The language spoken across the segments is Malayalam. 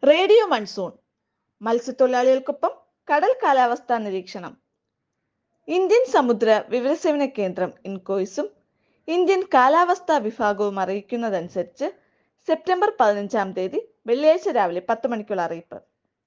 റേഡിയോ മൺസൂൺ മത്സ്യത്തൊഴിലാളികൾക്കൊപ്പം കടൽ കാലാവസ്ഥാ നിരീക്ഷണം ഇന്ത്യൻ സമുദ്ര വിവരസേവന കേന്ദ്രം ഇൻകോയ്സും ഇന്ത്യൻ കാലാവസ്ഥാ വിഭാഗവും അറിയിക്കുന്നതനുസരിച്ച് സെപ്റ്റംബർ പതിനഞ്ചാം തീയതി വെള്ളിയാഴ്ച രാവിലെ പത്ത് മണിക്കുള്ള അറിയിപ്പ്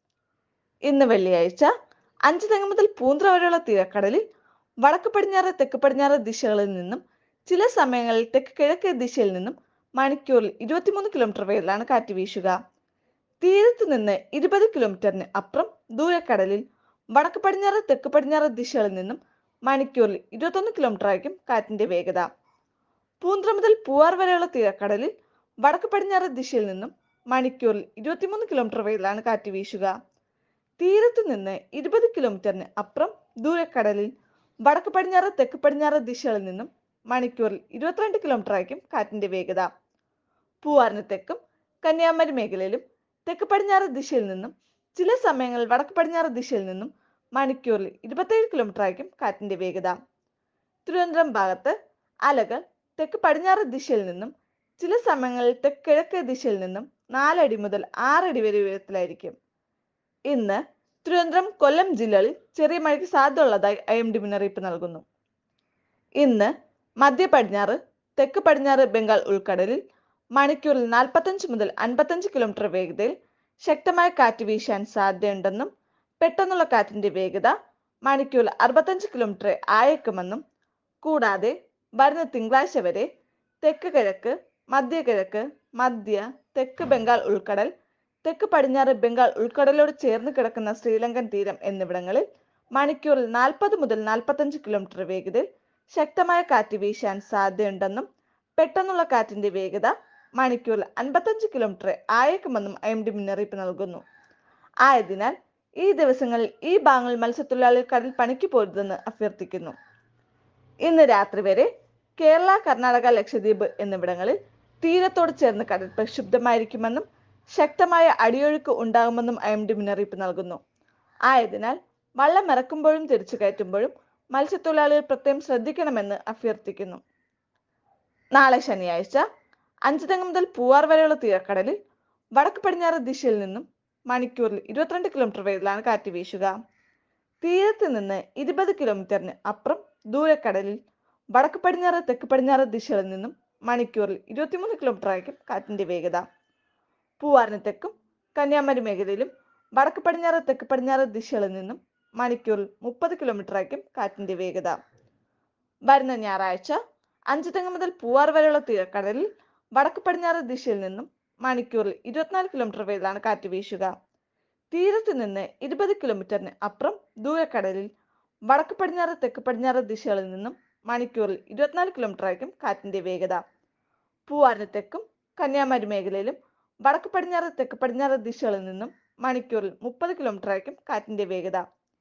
ഇന്ന് വെള്ളിയാഴ്ച അഞ്ച് തെങ്ങ് മുതൽ പൂന്ത്ര വരെയുള്ള തീരക്കടലിൽ വടക്ക് പടിഞ്ഞാറ് തെക്ക് പടിഞ്ഞാറ് ദിശകളിൽ നിന്നും ചില സമയങ്ങളിൽ തെക്ക് കിഴക്കേ ദിശയിൽ നിന്നും മണിക്കൂറിൽ ഇരുപത്തിമൂന്ന് കിലോമീറ്റർ വേഗത്തിലാണ് കാറ്റ് വീശുക തീരത്ത് നിന്ന് ഇരുപത് കിലോമീറ്ററിന് അപ്പുറം ദൂരക്കടലിൽ വടക്ക് പടിഞ്ഞാറ് തെക്ക് പടിഞ്ഞാറ് ദിശകളിൽ നിന്നും മണിക്കൂറിൽ ഇരുപത്തൊന്ന് കിലോമീറ്റർ ആയിരിക്കും കാറ്റിന്റെ വേഗത പൂന്ത്ര മുതൽ പൂവാർ വരെയുള്ള തീരക്കടലിൽ വടക്ക് പടിഞ്ഞാറ് ദിശയിൽ നിന്നും മണിക്കൂറിൽ ഇരുപത്തിമൂന്ന് കിലോമീറ്റർ വേഗത്തിലാണ് കാറ്റ് വീശുക തീരത്ത് നിന്ന് ഇരുപത് കിലോമീറ്ററിന് അപ്പുറം ദൂരക്കടലിൽ വടക്ക് പടിഞ്ഞാറ് തെക്ക് പടിഞ്ഞാറ് ദിശകളിൽ നിന്നും മണിക്കൂറിൽ ഇരുപത്തിരണ്ട് കിലോമീറ്റർ ആയിരിക്കും കാറ്റിന്റെ വേഗത പൂവാറിന് തെക്കും കന്യാകുമാരി മേഖലയിലും തെക്ക് പടിഞ്ഞാറ് ദിശയിൽ നിന്നും ചില സമയങ്ങളിൽ വടക്ക് പടിഞ്ഞാറ് ദിശയിൽ നിന്നും മണിക്കൂറിൽ ഇരുപത്തേഴ് കിലോമീറ്റർ ആയിരിക്കും കാറ്റിന്റെ വേഗത തിരുവനന്തപുരം ഭാഗത്ത് അലകൾ തെക്ക് പടിഞ്ഞാറ് ദിശയിൽ നിന്നും ചില സമയങ്ങളിൽ തെക്ക് കിഴക്കേ ദിശയിൽ നിന്നും നാലടി മുതൽ ആറടി വരെ ഉയരത്തിലായിരിക്കും ഇന്ന് തിരുവനന്തപുരം കൊല്ലം ജില്ലകളിൽ ചെറിയ മഴയ്ക്ക് സാധ്യതയുള്ളതായി ഐ എം ഡി മുന്നറിയിപ്പ് നൽകുന്നു ഇന്ന് മധ്യ പടിഞ്ഞാറ് തെക്ക് പടിഞ്ഞാറ് ബംഗാൾ ഉൾക്കടലിൽ മണിക്കൂറിൽ നാൽപ്പത്തഞ്ച് മുതൽ അൻപത്തഞ്ച് കിലോമീറ്റർ വേഗതയിൽ ശക്തമായ കാറ്റ് വീശാൻ സാധ്യതയുണ്ടെന്നും പെട്ടെന്നുള്ള കാറ്റിന്റെ വേഗത മണിക്കൂറിൽ അറുപത്തഞ്ച് കിലോമീറ്റർ ആയേക്കുമെന്നും കൂടാതെ വരുന്ന തിങ്കളാഴ്ച വരെ തെക്ക് കിഴക്ക് മധ്യ കിഴക്ക് മധ്യ തെക്ക് ബംഗാൾ ഉൾക്കടൽ തെക്ക് പടിഞ്ഞാറ് ബംഗാൾ ഉൾക്കടലോട് ചേർന്ന് കിടക്കുന്ന ശ്രീലങ്കൻ തീരം എന്നിവിടങ്ങളിൽ മണിക്കൂറിൽ നാൽപ്പത് മുതൽ നാൽപ്പത്തഞ്ച് കിലോമീറ്റർ വേഗതയിൽ ശക്തമായ കാറ്റ് വീശാൻ സാധ്യതയുണ്ടെന്നും പെട്ടെന്നുള്ള കാറ്റിന്റെ വേഗത മണിക്കൂറിൽ അൻപത്തഞ്ച് കിലോമീറ്റർ ആയേക്കുമെന്നും ഐ എം ഡി മുന്നറിയിപ്പ് നൽകുന്നു ആയതിനാൽ ഈ ദിവസങ്ങളിൽ ഈ ഭാഗങ്ങളിൽ മത്സ്യത്തൊഴിലാളികൾ കടൽ പണിക്ക് പോരുതെന്ന് അഭ്യർത്ഥിക്കുന്നു ഇന്ന് രാത്രി വരെ കേരള കർണാടക ലക്ഷദ്വീപ് എന്നിവിടങ്ങളിൽ തീരത്തോട് ചേർന്ന് കടൽ പ്രക്ഷുബ്ധമായിരിക്കുമെന്നും ശക്തമായ അടിയൊഴുക്ക് ഉണ്ടാകുമെന്നും ഐ എം ഡി മുന്നറിയിപ്പ് നൽകുന്നു ആയതിനാൽ വള്ളം ഇറക്കുമ്പോഴും തിരിച്ചു കയറ്റുമ്പോഴും മത്സ്യത്തൊഴിലാളികൾ പ്രത്യേകം ശ്രദ്ധിക്കണമെന്ന് അഭ്യർത്ഥിക്കുന്നു നാളെ ശനിയാഴ്ച അഞ്ച് തെങ്ങ് മുതൽ പൂവാർ വരെയുള്ള തീരക്കടലിൽ വടക്ക് പടിഞ്ഞാറ് ദിശയിൽ നിന്നും മണിക്കൂറിൽ ഇരുപത്തിരണ്ട് കിലോമീറ്റർ വേഗത്തിലാണ് കാറ്റ് വീശുക തീരത്ത് നിന്ന് ഇരുപത് കിലോമീറ്ററിന് അപ്പുറം ദൂരക്കടലിൽ വടക്ക് പടിഞ്ഞാറ് തെക്ക് പടിഞ്ഞാറ് ദിശകളിൽ നിന്നും മണിക്കൂറിൽ ഇരുപത്തിമൂന്ന് കിലോമീറ്റർ ആയിരിക്കും കാറ്റിന്റെ വേഗത പൂവാറിന് തെക്കും കന്യാകുമാരി മേഖലയിലും വടക്ക് പടിഞ്ഞാറ് തെക്ക് പടിഞ്ഞാറ് ദിശകളിൽ നിന്നും മണിക്കൂറിൽ മുപ്പത് കിലോമീറ്റർ ആയിരിക്കും കാറ്റിന്റെ വേഗത വരുന്ന ഞായറാഴ്ച അഞ്ച് തെങ്ങ് മുതൽ പൂവാർ വരെയുള്ള തീരക്കടലിൽ വടക്ക് പടിഞ്ഞാറ് ദിശയിൽ നിന്നും മണിക്കൂറിൽ ഇരുപത്തിനാല് കിലോമീറ്റർ വേഗത്തിലാണ് കാറ്റ് വീശുക തീരത്ത് നിന്ന് ഇരുപത് കിലോമീറ്ററിന് അപ്പുറം ദൂരക്കടലിൽ വടക്ക് പടിഞ്ഞാറ് തെക്ക് പടിഞ്ഞാറ് ദിശകളിൽ നിന്നും മണിക്കൂറിൽ ഇരുപത്തിനാല് കിലോമീറ്റർ ആയിരിക്കും കാറ്റിന്റെ വേഗത പൂവാറിന് തെക്കും കന്യാകുമാരി മേഖലയിലും വടക്ക് പടിഞ്ഞാറ് തെക്ക് പടിഞ്ഞാറ് ദിശകളിൽ നിന്നും മണിക്കൂറിൽ മുപ്പത് കിലോമീറ്റർ ആയിരിക്കും കാറ്റിന്റെ വേഗത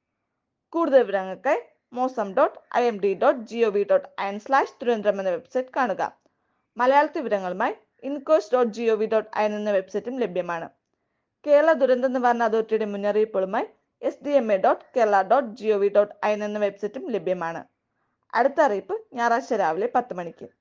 കൂടുതൽ വിവരങ്ങൾക്കായി mausam dot I M D dot G O V dot in slash Thiruvananthapuram എന്ന വെബ്സൈറ്റ് കാണുക മലയാളത്തിൽ വിവരങ്ങളുമായി INCOIS dot G O V dot in എന്ന വെബ്സൈറ്റും ലഭ്യമാണ് കേരള ദുരന്ത നിവാരണ അതോറിറ്റിയുടെ മുന്നറിയിപ്പുകളുമായി S D M A dot Kerala dot G O V dot in എന്ന വെബ്സൈറ്റും ലഭ്യമാണ് അടുത്ത അറിയിപ്പ് ഞായറാഴ്ച രാവിലെ പത്ത് മണിക്ക്